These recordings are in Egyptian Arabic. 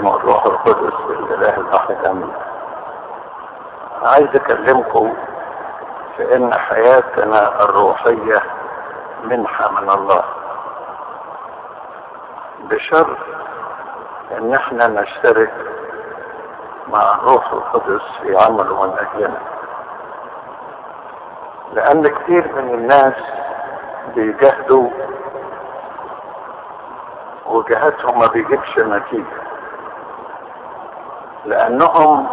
والابن والروح القدس الاله الاحد امين عايز اكلمكم في ان حياتنا الروحية منحة من الله بشرط ان احنا نشترك مع الروح القدس في عمله من اجلنا لان كتير من الناس بيجاهدوا وجهاتهم ما بيجيبش نتيجة لانهم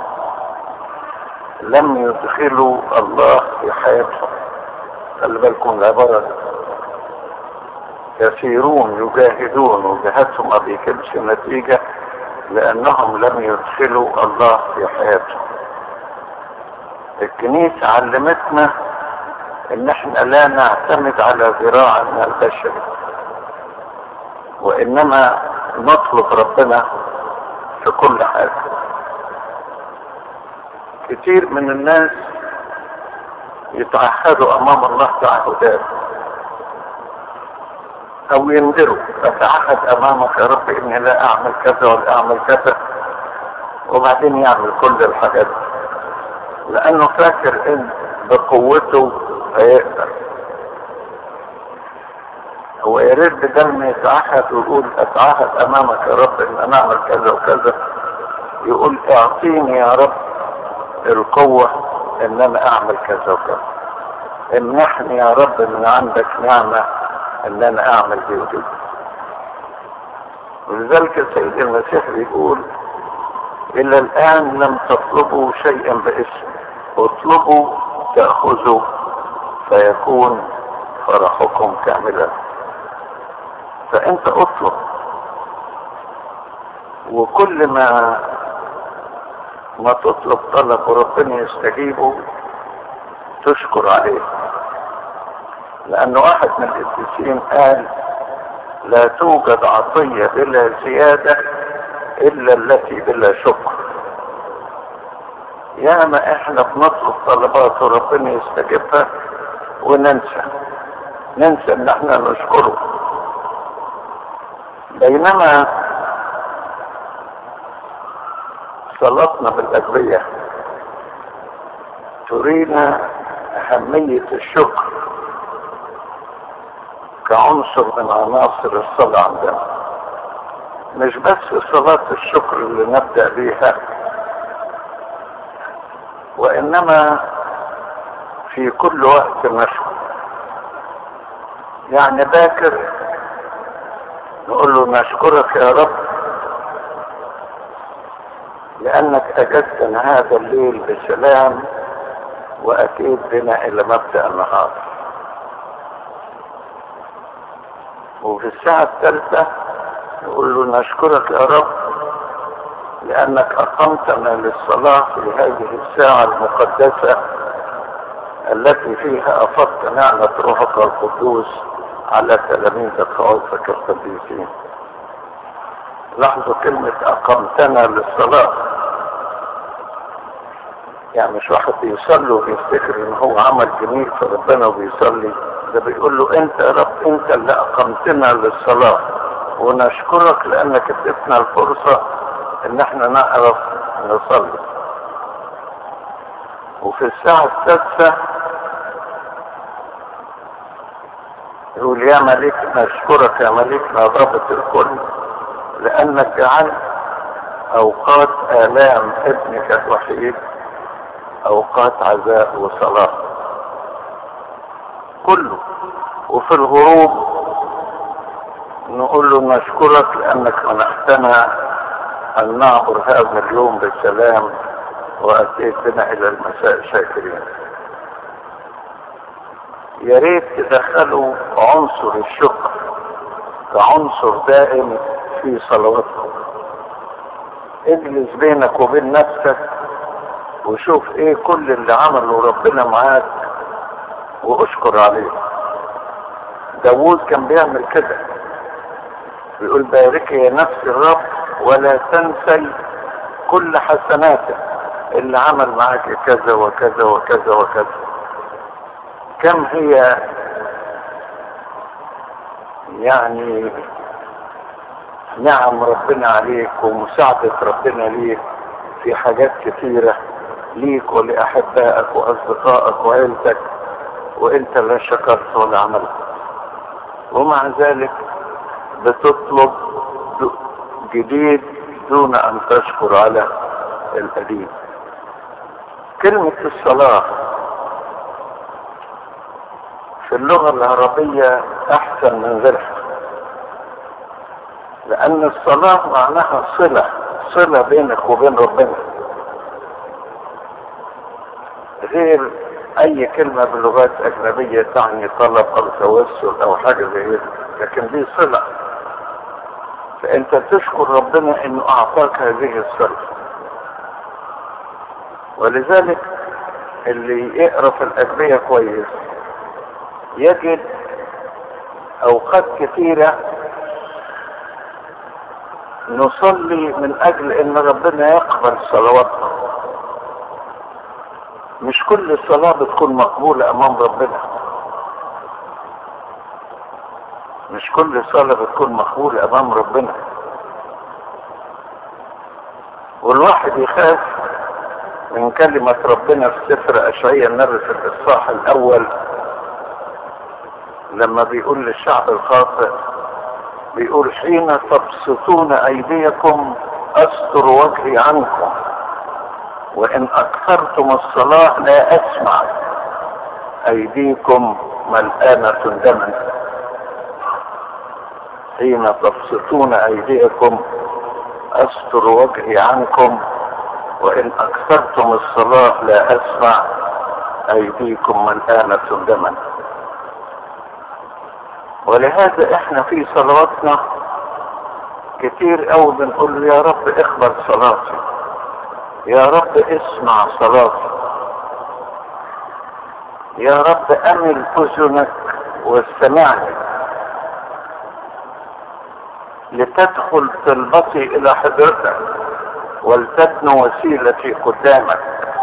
لم يدخلوا الله في حياتهم خلي بالكم العبارة دي كثيرون يجاهدون وجهاتهم ما بيجيبش نتيجة لانهم لم يدخلوا الله في حياتهم الكنيسة علمتنا ان احنا لا نعتمد على ذراعنا البشري وانما نطلب ربنا في كل حاجة كتير من الناس يتعهدوا امام الله تعهدات او ينذروا اتعهد امامك يا رب اني لا اعمل كذا ولا اعمل كذا وبعدين يعمل كل الحاجات لانه فاكر ان بقوته هيقدر هو يا ريت بدل ما يتعهد ويقول اتعهد امامك يا رب ان انا اعمل كذا وكذا يقول اعطيني يا رب القوة ان انا اعمل كذا وكذا امنحني يا رب من عندك نعمة ان انا اعمل دي ودي ولذلك السيد المسيح بيقول الى الان لم تطلبوا شيئا باسم اطلبوا تأخذوا فيكون فرحكم كاملا فانت اطلب وكل ما ما تطلب طلب وربنا يستجيبه تشكر عليه لأن واحد من القديسين قال لا توجد عطية بلا زيادة إلا التي بلا شكر ياما احنا بنطلب طلبات وربنا يستجيبها وننسى ننسى ان احنا نشكره بينما صلاتنا بالأدوية ترينا أهمية الشكر كعنصر من عناصر الصلاة عندنا مش بس صلاة الشكر اللي نبدأ بيها وإنما في كل وقت نشكر يعني باكر نقول له نشكرك يا رب لأنك أجدتنا هذا الليل بسلام وأتيت بنا إلى مبدأ النهار وفي الساعة الثالثة نقول له نشكرك يا رب لأنك أقمتنا للصلاة في هذه الساعة المقدسة التي فيها أفضت نعمة روحك القدوس على تلاميذك خوفك القديسين لاحظوا كلمة أقمتنا للصلاة يعني مش واحد بيصلي وبيفتكر ان هو عمل جميل في ربنا وبيصلي ده بيقول له انت يا رب انت اللي اقمتنا للصلاة ونشكرك لانك اديتنا الفرصة ان احنا نعرف نصلي وفي الساعة السادسة يقول يا ملك نشكرك يا ملكنا ضابط الكل لانك جعلت اوقات الام ابنك الوحيد اوقات عزاء وصلاة كله وفي الغروب نقول له نشكرك لانك منحتنا ان نعبر هذا اليوم بالسلام واتيت بنا الى المساء شاكرين يا ريت تدخلوا عنصر الشكر كعنصر دائم في صلواتكم اجلس بينك وبين نفسك وشوف ايه كل اللي عمله ربنا معاك واشكر عليه داوود كان بيعمل كده بيقول بارك يا نفس الرب ولا تنسي كل حسناته اللي عمل معاك كذا وكذا وكذا وكذا كم هي يعني نعم ربنا عليك ومساعدة ربنا ليك في حاجات كثيرة ليك ولأحبائك وأصدقائك وعيلتك وانت لا شكرت ولا عملت ومع ذلك بتطلب جديد دون ان تشكر على القديم كلمة الصلاة في اللغة العربية احسن من غيرها لان الصلاة معناها صلة صلة بينك وبين ربنا غير اي كلمة بلغات اجنبية تعني طلب او توسل او حاجة زي كده لكن دي صلة فانت تشكر ربنا انه اعطاك هذه الصلة ولذلك اللي يقرا في الادبية كويس يجد اوقات كثيرة نصلي من اجل ان ربنا يقبل صلواتنا مش كل صلاة بتكون مقبولة امام ربنا مش كل صلاة بتكون مقبولة امام ربنا والواحد يخاف من كلمة ربنا في سفر اشعياء النبي في الاصحاح الاول لما بيقول للشعب الخاطئ بيقول حين تبسطون ايديكم استر وجهي عنكم وان اكثرتم الصلاة لا اسمع ايديكم ملآنة دما حين تبسطون ايديكم استر وجهي عنكم وان اكثرتم الصلاة لا اسمع ايديكم ملآنة دما ولهذا احنا في صلواتنا كتير قوي بنقول يا رب اقبل صلاتي يا رب اسمع صلاتي يا رب امل اذنك واستمعني لتدخل طلبتي الى حضرتك ولتدنو وسيلتي قدامك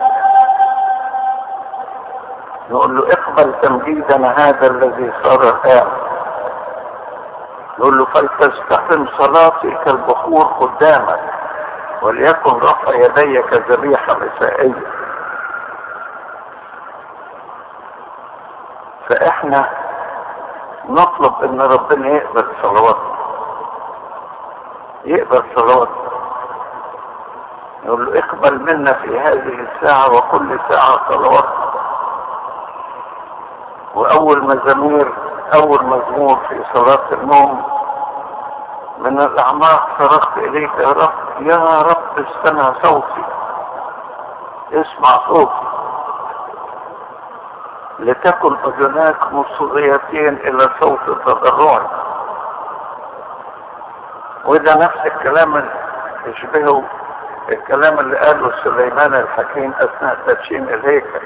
نقول له اقبل تمجيدنا هذا الذي صار الان نقول له فلتستقم صلاتي كالبخور قدامك وليكن رفع يدي كذبيحة مسائية فاحنا نطلب ان ربنا يقبل صلواتنا يقبل صلواتنا نقول له اقبل منا في هذه الساعة وكل ساعة صلواتنا واول مزامير اول مزمور في صلاة النوم من الاعماق صرخت اليك يا رب يا رب استمع صوتي اسمع صوتي لتكن اذناك مصغيتين الى صوت تضرعك وده نفس الكلام اللي يشبهه الكلام اللي قاله سليمان الحكيم اثناء تدشين الهيكل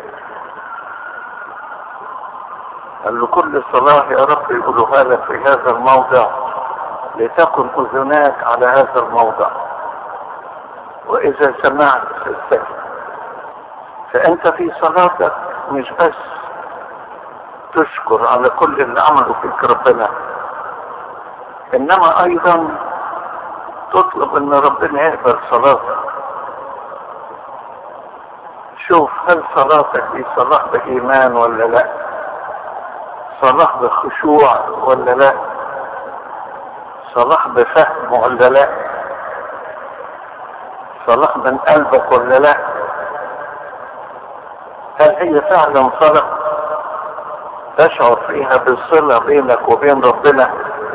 قال له كل صلاة يا رب يقولها لك في هذا الموضع لتكن اذناك على هذا الموضع واذا سمعت فاستجب فانت في صلاتك مش بس تشكر على كل اللي عمله فيك ربنا انما ايضا تطلب ان ربنا يقبل صلاتك شوف هل صلاتك دي صلاة بايمان ولا لا صلاح بخشوع ولا لا صلاح بفهم ولا لا صلاح من قلبك ولا لا هل هي فعلا صلاة تشعر فيها بالصلة بينك وبين ربنا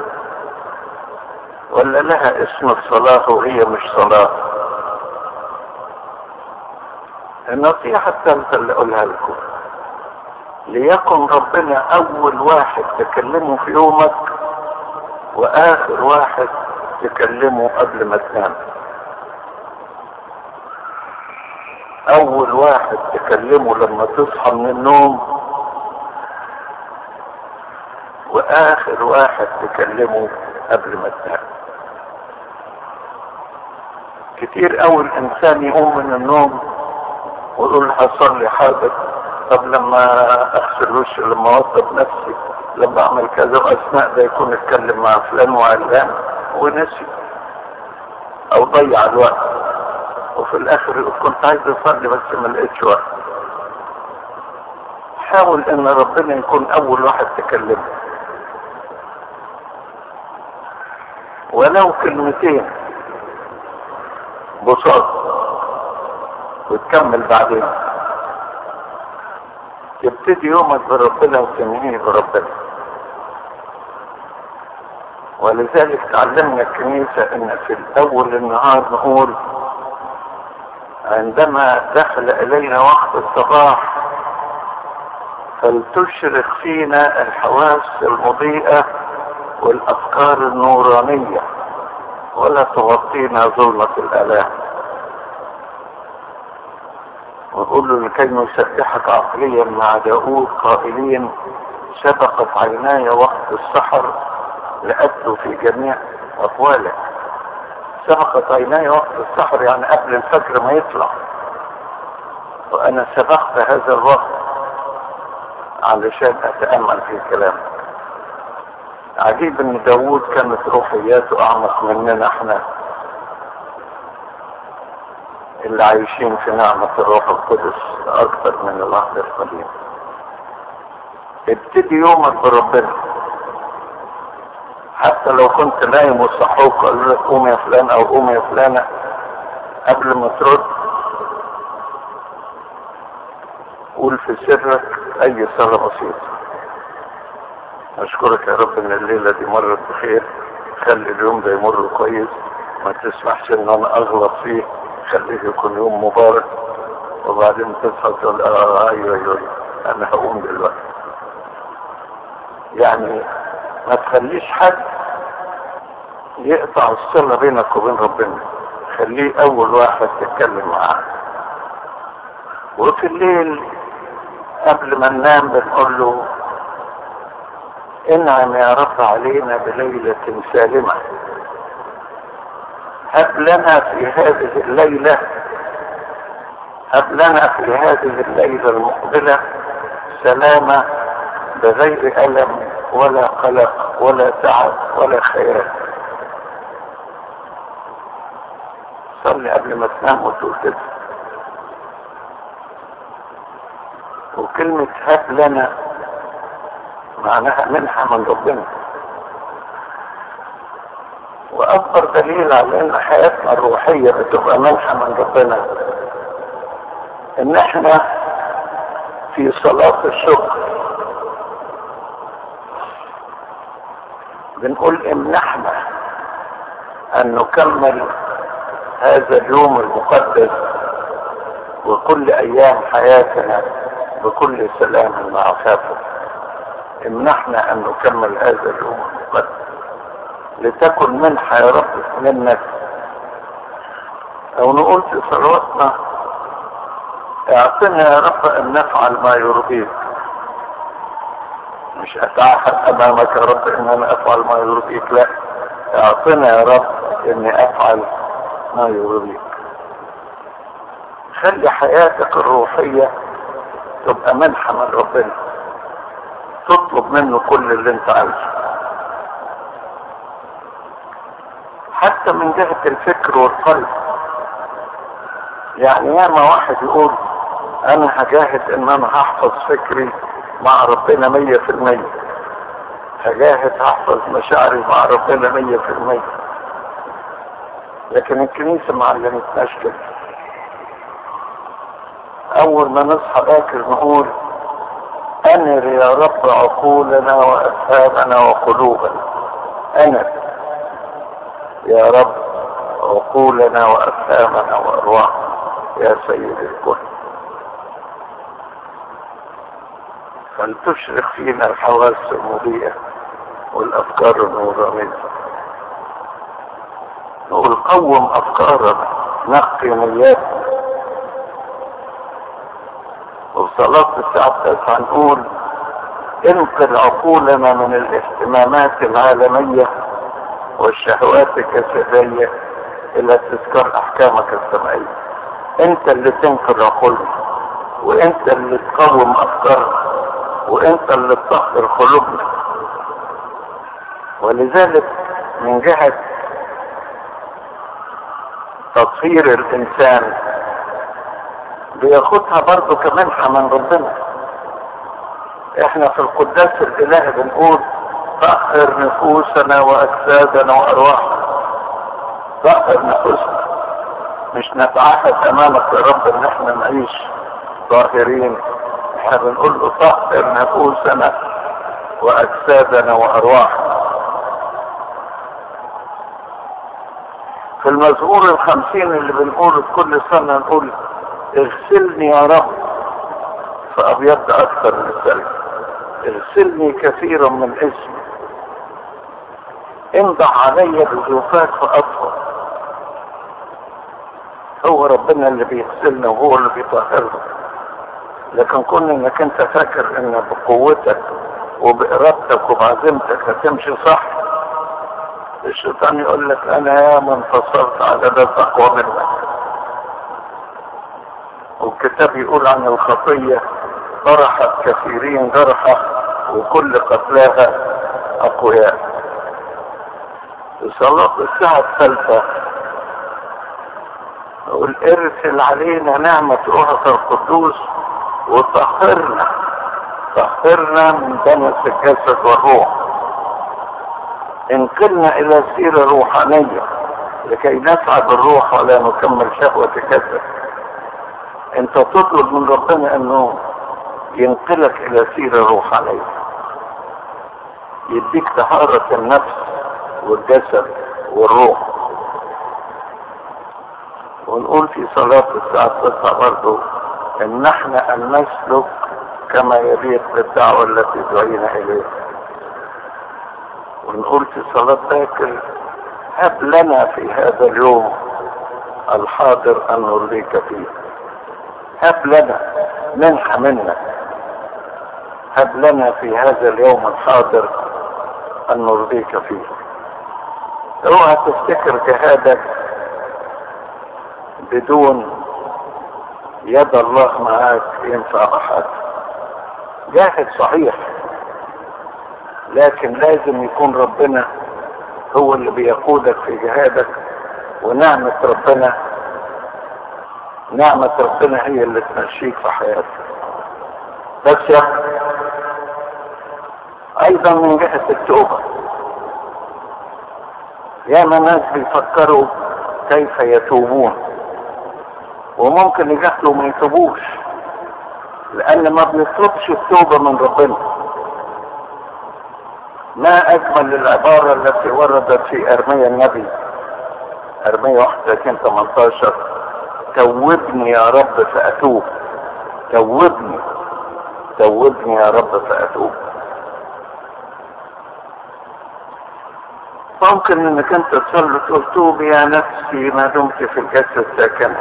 ولا لها اسم الصلاة وهي مش صلاة النصيحة الثالثة اللي اقولها لكم ليكن ربنا اول واحد تكلمه في يومك واخر واحد تكلمه قبل ما تنام اول واحد تكلمه لما تصحى من النوم واخر واحد تكلمه قبل ما تنام كتير اول انسان يقوم من النوم ويقول هصلي حاجه طب لما اغسل وشي لما اوضب نفسي لما اعمل كذا واثناء ده يكون اتكلم مع فلان وعلان ونسي او ضيع الوقت وفي الاخر يقول كنت عايز اصلي بس ما لقيتش وقت حاول ان ربنا يكون اول واحد تكلمه ولو كلمتين بساط وتكمل بعدين تبتدي يومك بربنا وتنهيه بربنا ولذلك تعلمنا الكنيسة ان في الاول النهار نقول عندما دخل الينا وقت الصباح فلتشرق فينا الحواس المضيئة والافكار النورانية ولا تغطينا ظلمة الالام ونقول له لكي نسبحك عقليا مع داود قائلين سبقت عيناي وقت السحر لأبدو في جميع أقوالك سبقت عيناي وقت السحر يعني قبل الفجر ما يطلع وأنا سبقت هذا الوقت علشان أتأمل في كلامك عجيب ان داوود كانت روحياته اعمق مننا احنا اللي عايشين في نعمة الروح القدس اكتر من العهد القديم ابتدي يومك بربنا حتى لو كنت نايم وصحوك قالوا لك قوم يا فلان او قوم يا فلانة قبل ما ترد قول في سرك اي صلاة بسيطة اشكرك يا رب ان الليلة دي مرت بخير خلي اليوم ده يمر كويس ما تسمحش ان انا اغلط فيه خليه يكون يوم مبارك وبعدين تصحى تقول اه ايوه ايوه انا هقوم دلوقتي يعني ما تخليش حد يقطع الصلة بينك وبين ربنا خليه اول واحد تتكلم معاه وفي الليل قبل ما ننام بنقول له انعم يا رب علينا بليلة سالمة هب لنا في هذه الليلة هب لنا في هذه الليلة المقبلة سلامة بغير ألم ولا قلق ولا تعب ولا خيال صلي قبل ما تنام وتقول كده وكلمة هب لنا معناها منحة من ربنا واكبر دليل على ان حياتنا الروحية بتبقى منحة من ربنا ان احنا في صلاة الشكر بنقول امنحنا ان نكمل هذا اليوم المقدس وكل ايام حياتنا بكل سلام مع خافه امنحنا ان نكمل هذا اليوم المقدس لتكن منحة يا رب منك او نقول في صلواتنا اعطنا يا رب ان نفعل ما يرضيك مش اتعهد امامك يا رب ان انا افعل ما يرضيك لا اعطنا يا رب اني افعل ما يرضيك خلي حياتك الروحية تبقى منحة من ربنا تطلب منه كل اللي انت عايزه حتى من جهة الفكر والقلب يعني ياما واحد يقول انا هجاهد ان انا هحفظ فكري مع ربنا مية في المية هجاهد هحفظ مشاعري مع ربنا مية في المية لكن الكنيسة ما علمتناش كده اول ما نصحى باكر نقول انر يا رب عقولنا وافهامنا وقلوبنا انر يا رب عقولنا وافهامنا وارواحنا يا سيد الكل فلتشرق فينا الحواس المضيئة والافكار النورانية نقول قوم افكارنا نقي نياتنا وصلاة الساعة التاسعة نقول انقذ عقولنا من الاهتمامات العالمية والشهوات الجسدية الى تذكر احكامك السمائية انت اللي تنقذ عقولنا وانت اللي تقوم افكارنا وانت اللي تطهر قلوبنا ولذلك من جهة تطهير الانسان بياخدها برضه كمنحة من ربنا احنا في القداس الالهي بنقول طهر نفوسنا واجسادنا وارواحنا طهر نفوسنا مش نتعهد امامك يا رب ان احنا نعيش طاهرين احنا بنقول له طهر نفوسنا واجسادنا وارواحنا في المزمور الخمسين اللي بنقوله كل سنة نقول اغسلني يا رب فأبيض أكثر من الثلج اغسلني كثيرا من اسمي امضح علي بزوفات فأطهر هو ربنا اللي بيغسلنا وهو اللي بيطهرنا لكن كون انك انت فاكر ان بقوتك وبإرادتك وبعزيمتك هتمشي صح الشيطان يقول لك انا يا من انتصرت على ده اقوى منك والكتاب يقول عن الخطية طرحت كثيرين جرحى وكل قتلاها اقوياء في صلاة الساعة الثالثة يقول ارسل علينا نعمة روحك القدوس وطهرنا طهرنا من دنس الجسد والروح انقلنا الى سيرة روحانية لكي نسعى بالروح ولا نكمل شهوة الجسد انت تطلب من ربنا انه ينقلك الى سيرة روحانية يديك طهارة النفس والجسد والروح ونقول في صلاة الساعة 9 برضه ان احنا ان نسلك كما يليق بالدعوة التي دعينا اليها ونقول في صلاة باكر هب لنا في هذا اليوم الحاضر ان نرضيك فيه هب لنا منحة منك هب لنا في هذا اليوم الحاضر ان نرضيك فيه اوعى تفتكر جهادك بدون يد الله معاك ينفع احد جاهد صحيح لكن لازم يكون ربنا هو اللي بيقودك في جهادك ونعمة ربنا نعمة ربنا هي اللي تمشيك في حياتك بس يا ايضا من جهة التوبة ياما ناس بيفكروا كيف يتوبون وممكن يجهلوا ما يتوبوش لان ما بيطلبش التوبة من ربنا ما اجمل العبارة التي وردت في ارميا النبي ارميا 31 18 توبني يا رب فاتوب توبني توبني يا رب فاتوب ممكن انك انت تصلي تقول توب يا نفسي ما دمت في الجسد ساكنه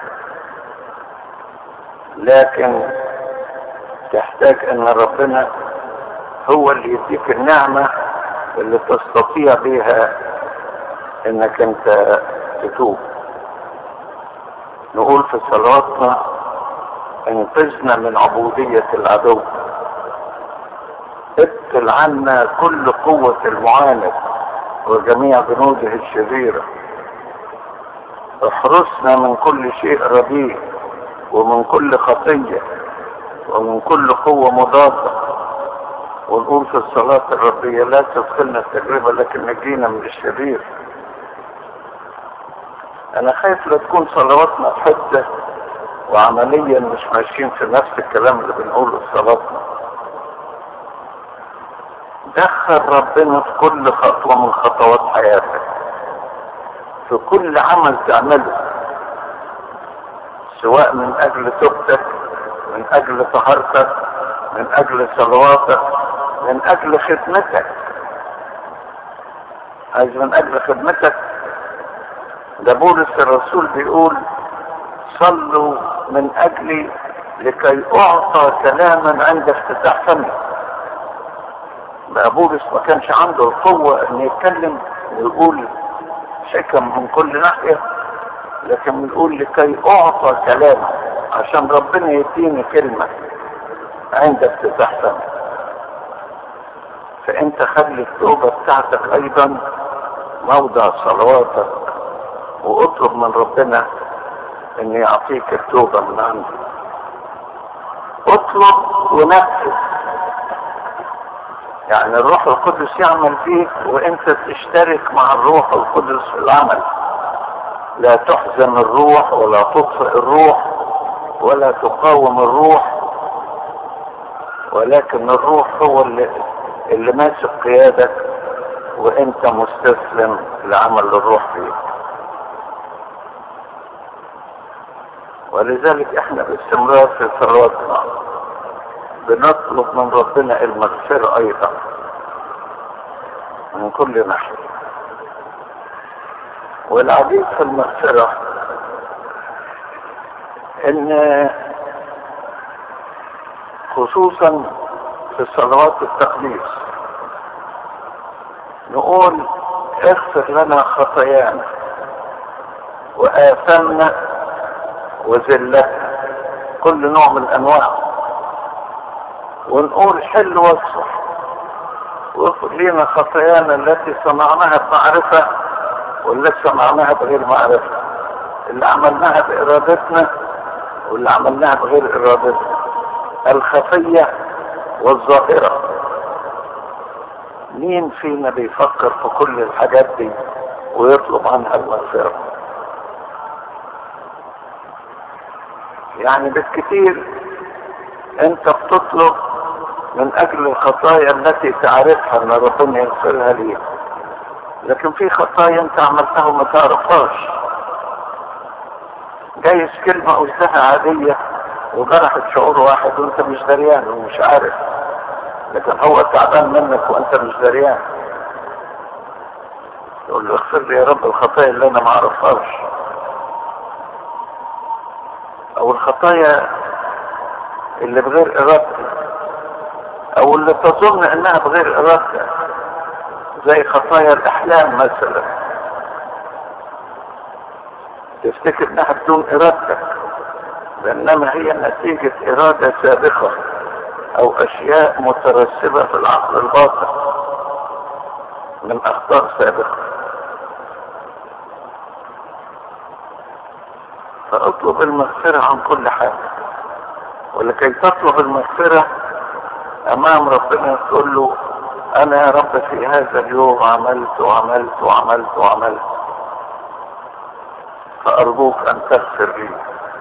لكن تحتاج ان ربنا هو اللي يديك النعمة اللي تستطيع بها انك انت تتوب نقول في صلواتنا انقذنا من عبودية العدو ابطل عنا كل قوة المعاند وجميع جنوده الشريرة احرسنا من كل شيء رديء ومن كل خطية ومن كل قوة مضادة ونقول في الصلاة الربية لا تدخلنا التجربة لكن نجينا من الشرير انا خايف لا تكون صلواتنا في حتة وعمليا مش ماشيين في نفس الكلام اللي بنقوله في صلاتنا دخل ربنا في كل خطوة من خطوات حياتك في كل عمل تعمله سواء من اجل توبتك من اجل طهارتك من اجل صلواتك من اجل خدمتك عايز من اجل خدمتك ده بولس الرسول بيقول صلوا من اجلي لكي اعطى كلاما عند افتتاح فمي بقى بولس ما كانش عنده القوة ان يتكلم ويقول حكم من كل ناحية لكن بنقول لكي اعطى كلام عشان ربنا يديني كلمة عند افتتاح فمي فانت خلي التوبة بتاعتك ايضا موضع صلواتك واطلب من ربنا ان يعطيك التوبة من عنده اطلب ونفذ يعني الروح القدس يعمل فيك وانت تشترك مع الروح القدس في العمل لا تحزن الروح ولا تطفئ الروح ولا تقاوم الروح ولكن الروح هو اللي, اللي ماسك قيادك وانت مستسلم لعمل الروح فيك ولذلك احنا باستمرار في صلواتنا بنطلب من ربنا المغفرة ايضا من كل ناحية والعديد في المغفرة ان خصوصا في صلوات التقديس نقول اغفر لنا خطايانا وآثامنا وذلتنا كل نوع من الانواع ونقول حل واصفح واغفر لنا خطايانا التي صنعناها بمعرفة والتي صنعناها بغير معرفة اللي عملناها بإرادتنا واللي عملناها بغير إرادتنا الخفية والظاهرة مين فينا بيفكر في كل الحاجات دي ويطلب عنها المغفرة يعني بالكثير انت بتطلب من اجل الخطايا التي تعرفها ان ربنا يغفرها ليك لكن في خطايا انت عملتها وما تعرفهاش جايز كلمة قلتها عادية وجرحت شعور واحد وانت مش دريان ومش عارف لكن هو تعبان منك وانت مش دريان تقول له اغفر لي يا رب الخطايا اللي انا ما اعرفهاش او الخطايا اللي بغير ارادتك او اللي تظن انها بغير ارادتك زي خطايا الاحلام مثلا تفتكر انها بدون ارادتك بانما هي نتيجة ارادة سابقة او اشياء مترسبة في العقل الباطن من اخطاء سابقة فاطلب المغفرة عن كل حاجة ولكي تطلب المغفرة امام ربنا تقول له انا يا رب في هذا اليوم عملت وعملت وعملت وعملت فارجوك ان تغفر لي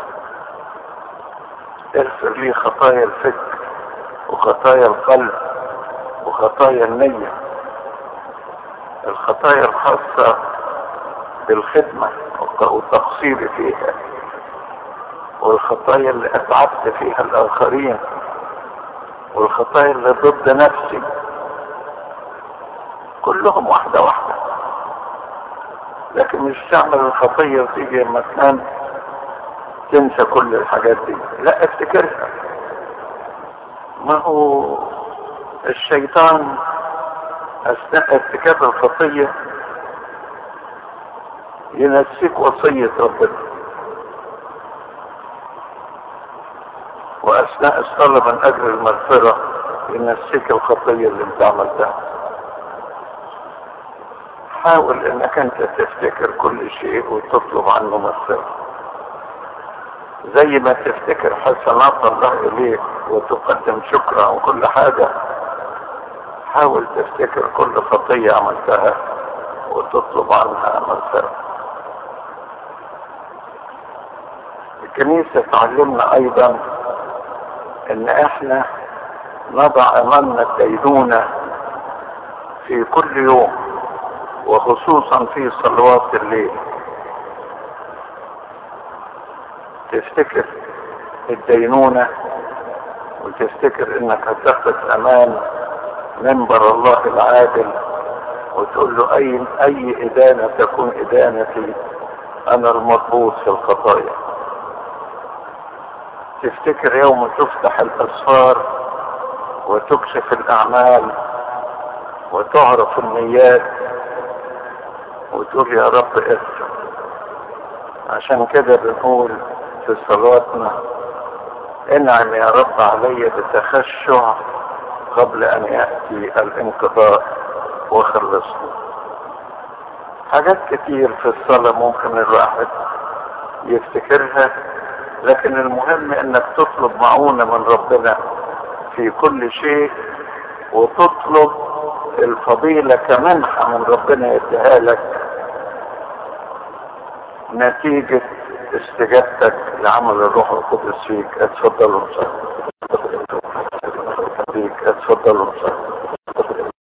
اغفر لي خطايا الفكر وخطايا القلب وخطايا النية الخطايا الخاصة بالخدمة وتقصيري فيها والخطايا اللي اتعبت فيها الاخرين والخطايا اللي ضد نفسي كلهم واحدة واحدة لكن مش تعمل الخطية وتيجي لما تنام تنسى كل الحاجات دي لا افتكرها ما هو الشيطان اثناء ارتكاب الخطية ينسيك وصية ربنا واثناء الصلاة من اجل المغفرة ينسيك الخطية اللي انت عملتها حاول انك انت تفتكر كل شيء وتطلب عنه مغفرة زي ما تفتكر حسنات الله اليك وتقدم شكرا وكل حاجة حاول تفتكر كل خطية عملتها وتطلب عنها مغفرة الكنيسة تعلمنا ايضا ان احنا نضع امامنا الدينونة في كل يوم وخصوصا في صلوات الليل تفتكر الدينونة وتفتكر انك هتقف امام منبر الله العادل وتقول له اي اي ادانة تكون ادانتي انا المضبوط في الخطايا تفتكر يوم تفتح الاسفار وتكشف الاعمال وتعرف النيات وتقول يا رب اغفر عشان كده بنقول في صلواتنا انعم يا رب علي بتخشع قبل ان يأتي الانقضاء وخلصني حاجات كتير في الصلاة ممكن الواحد يفتكرها لكن المهم انك تطلب معونة من ربنا في كل شيء وتطلب الفضيلة كمنحة من ربنا يديها لك نتيجة استجابتك لعمل الروح القدس فيك اتفضلوا فيك اتفضلوا